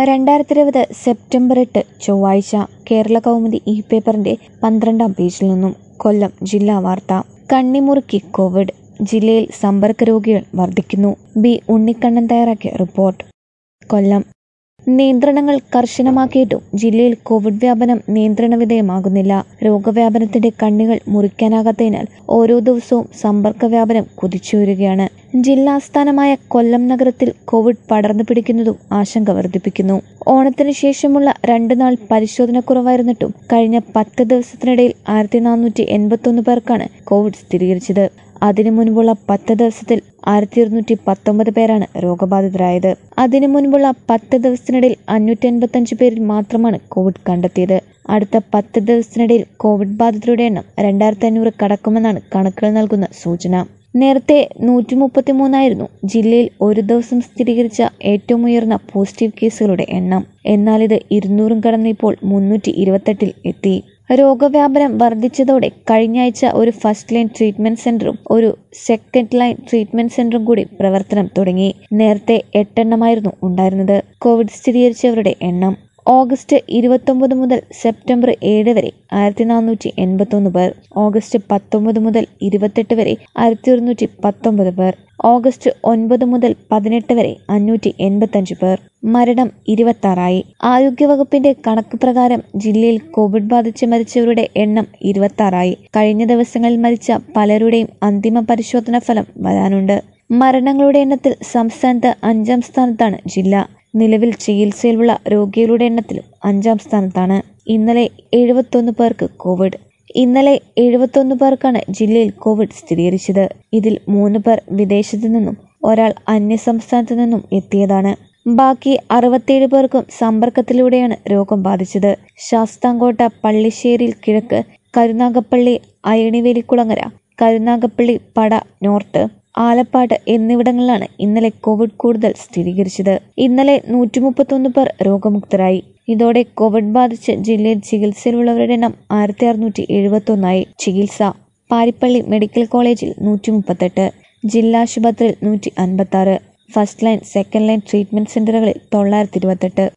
രണ്ടായിരത്തി ഇരുപത് സെപ്റ്റംബർ എട്ട് ചൊവ്വാഴ്ച കേരള കൗമുദി ഇ പേപ്പറിന്റെ പന്ത്രണ്ടാം പേജിൽ നിന്നും കൊല്ലം ജില്ലാ വാർത്ത കണ്ണിമുറുക്കി കോവിഡ് ജില്ലയിൽ സമ്പർക്ക രോഗികൾ വർദ്ധിക്കുന്നു ബി ഉണ്ണിക്കണ്ണൻ തയ്യാറാക്കിയ റിപ്പോർട്ട് കൊല്ലം നിയന്ത്രണങ്ങൾ കർശനമാക്കിയിട്ടും ജില്ലയിൽ കോവിഡ് വ്യാപനം നിയന്ത്രണ വിധേയമാകുന്നില്ല രോഗവ്യാപനത്തിന്റെ കണ്ണികൾ മുറിക്കാനാകാത്തതിനാൽ ഓരോ ദിവസവും സമ്പർക്ക വ്യാപനം കുതിച്ചുയരുകയാണ് ജില്ലാസ്ഥാനമായ കൊല്ലം നഗരത്തിൽ കോവിഡ് പടർന്നു പിടിക്കുന്നതും ആശങ്ക വർദ്ധിപ്പിക്കുന്നു ഓണത്തിന് ശേഷമുള്ള രണ്ടു നാൾ പരിശോധനക്കുറവായിരുന്നിട്ടും കഴിഞ്ഞ പത്ത് ദിവസത്തിനിടയിൽ ആയിരത്തി നാനൂറ്റി എൺപത്തൊന്ന് പേർക്കാണ് കോവിഡ് സ്ഥിരീകരിച്ചത് അതിനു മുൻപുള്ള പത്ത് ദിവസത്തിൽ ആയിരത്തി ഇരുന്നൂറ്റി പത്തൊമ്പത് പേരാണ് രോഗബാധിതരായത് അതിനു മുൻപുള്ള പത്ത് ദിവസത്തിനിടയിൽ അഞ്ഞൂറ്റി എൺപത്തഞ്ച് പേരിൽ മാത്രമാണ് കോവിഡ് കണ്ടെത്തിയത് അടുത്ത പത്ത് ദിവസത്തിനിടയിൽ കോവിഡ് ബാധിതരുടെ എണ്ണം രണ്ടായിരത്തി അഞ്ഞൂറ് കടക്കുമെന്നാണ് കണക്കുകൾ നൽകുന്ന സൂചന നേരത്തെ നൂറ്റി മുപ്പത്തി മൂന്നായിരുന്നു ജില്ലയിൽ ഒരു ദിവസം സ്ഥിരീകരിച്ച ഏറ്റവും ഉയർന്ന പോസിറ്റീവ് കേസുകളുടെ എണ്ണം എന്നാൽ ഇത് ഇരുന്നൂറും കടന്ന് ഇപ്പോൾ മുന്നൂറ്റി ഇരുപത്തെട്ടിൽ എത്തി രോഗവ്യാപനം വർദ്ധിച്ചതോടെ കഴിഞ്ഞ ആഴ്ച ഒരു ഫസ്റ്റ് ലൈൻ ട്രീറ്റ്മെന്റ് സെന്ററും ഒരു സെക്കൻഡ് ലൈൻ ട്രീറ്റ്മെന്റ് സെന്ററും കൂടി പ്രവർത്തനം തുടങ്ങി നേരത്തെ എട്ടെണ്ണമായിരുന്നു ഉണ്ടായിരുന്നത് കോവിഡ് സ്ഥിരീകരിച്ചവരുടെ എണ്ണം ഓഗസ്റ്റ് ഇരുപത്തൊമ്പത് മുതൽ സെപ്റ്റംബർ ഏഴ് വരെ ആയിരത്തി നാനൂറ്റി എൺപത്തൊന്ന് പേർ ഓഗസ്റ്റ് പത്തൊമ്പത് മുതൽ ഇരുപത്തെട്ട് വരെ ആയിരത്തി ഒരുന്നൂറ്റി പത്തൊമ്പത് പേർ ഓഗസ്റ്റ് ഒൻപത് മുതൽ പതിനെട്ട് വരെ അഞ്ഞൂറ്റി എൺപത്തഞ്ച് പേർ മരണം ഇരുപത്താറായി ആരോഗ്യവകുപ്പിന്റെ കണക്ക് പ്രകാരം ജില്ലയിൽ കോവിഡ് ബാധിച്ച് മരിച്ചവരുടെ എണ്ണം ഇരുപത്താറായി കഴിഞ്ഞ ദിവസങ്ങളിൽ മരിച്ച പലരുടെയും അന്തിമ പരിശോധനാ ഫലം വരാനുണ്ട് മരണങ്ങളുടെ എണ്ണത്തിൽ സംസ്ഥാനത്ത് അഞ്ചാം സ്ഥാനത്താണ് ജില്ല നിലവിൽ ചികിത്സയിലുള്ള രോഗികളുടെ എണ്ണത്തിലും അഞ്ചാം സ്ഥാനത്താണ് ഇന്നലെ എഴുപത്തൊന്ന് പേർക്ക് കോവിഡ് ഇന്നലെ എഴുപത്തൊന്ന് പേർക്കാണ് ജില്ലയിൽ കോവിഡ് സ്ഥിരീകരിച്ചത് ഇതിൽ മൂന്ന് പേർ വിദേശത്തു നിന്നും ഒരാൾ അന്യസംസ്ഥാനത്തു നിന്നും എത്തിയതാണ് ബാക്കി അറുപത്തിയേഴ് പേർക്കും സമ്പർക്കത്തിലൂടെയാണ് രോഗം ബാധിച്ചത് ശാസ്താംകോട്ട പള്ളിശ്ശേരിയിൽ കിഴക്ക് കരുനാഗപ്പള്ളി അയണിവേലിക്കുളങ്ങര കരുനാഗപ്പള്ളി പട നോർത്ത് ആലപ്പാട് എന്നിവിടങ്ങളിലാണ് ഇന്നലെ കോവിഡ് കൂടുതൽ സ്ഥിരീകരിച്ചത് ഇന്നലെ നൂറ്റി മുപ്പത്തൊന്ന് പേർ രോഗമുക്തരായി ഇതോടെ കോവിഡ് ബാധിച്ച് ജില്ലയിൽ ചികിത്സയിലുള്ളവരുടെ എണ്ണം ആയിരത്തി അറുന്നൂറ്റി എഴുപത്തൊന്നായി ചികിത്സ പാരിപ്പള്ളി മെഡിക്കൽ കോളേജിൽ നൂറ്റി മുപ്പത്തെട്ട് ജില്ലാ ആശുപത്രിയിൽ നൂറ്റി അൻപത്തി ആറ് first line second line treatment സെന്ററുകളിൽ തൊള്ളായിരത്തി ഇരുപത്തെട്ട്